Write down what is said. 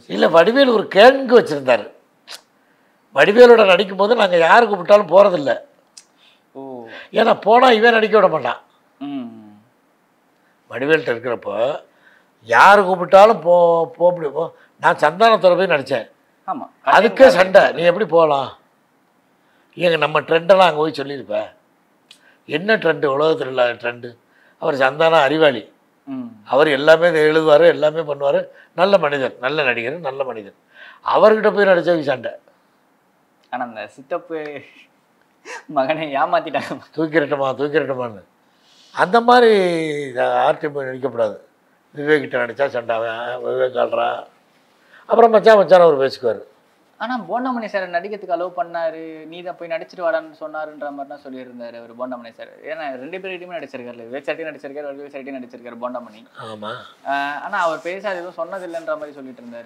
இல்லை வடிவேல் ஒரு கேங்கு வச்சுருந்தார் வடிவேலோட நடிக்கும் போது நாங்கள் யார் கூப்பிட்டாலும் போகிறதில்ல ஓ ஏன்னா போனால் இவன் நடிக்க விட மாட்டான் ம் வடிவேல்கிட்ட இருக்கிறப்போ யார் கூப்பிட்டாலும் போ போக முடியும் போ நான் சந்தானத்தோட போய் நடித்தேன் ஆமா அதுக்கே சண்டை நீ எப்படி போகலாம் ஏங்க நம்ம ட்ரெண்டெல்லாம் அங்கே போய் சொல்லியிருப்பேன் என்ன ட்ரெண்டு உலகத்தில் இல்லாத ட்ரெண்டு அவர் சந்தானம் அறிவாளி ம் அவர் எல்லாமே எழுதுவார் எல்லாமே பண்ணுவார் நல்ல மனிதர் நல்ல நடிகர் நல்ல மனிதர் அவர்கிட்ட போய் நடிச்சவங்க சண்டை ஆனா அந்த சித்தப்பு மகனை ஏமாத்திட்டாங்க தூக்கிரட்டமா தூக்கிரட்டமான்னு அந்த மாதிரி ஆர்டி போய் நடிக்கக்கூடாது விவேக்கிட்ட நடித்தா சண்டை அவன் விவேக் ஆள்றான் அப்புறம் மச்சான் மச்சான் அவர் பேசிக்குவார் ஆனா போண்டாமணி சார் நடிக்கிறதுக்கு அலோவ் பண்ணாரு நீ தான் போய் நடிச்சிட்டு வாடான்னு சொன்னாருன்ற மாதிரி தான் சொல்லியிருந்தாரு அவர் போண்டாமணி சார் ஏன்னா ரெண்டு பேர்கிட்டயுமே நடிச்சிருக்காரு விவேக் சார்ட்டையும் நடிச்சிருக்காரு விவேக் சார்ட்டையும் நடிச்சிருக்காரு போண்டாமணி ஆமாம் ஆஹ் ஆனா அவர் பேசாத எதுவும் சொன்னதில்லைன்ற மாதிரி சொல்லிட்டு இருந்தாரு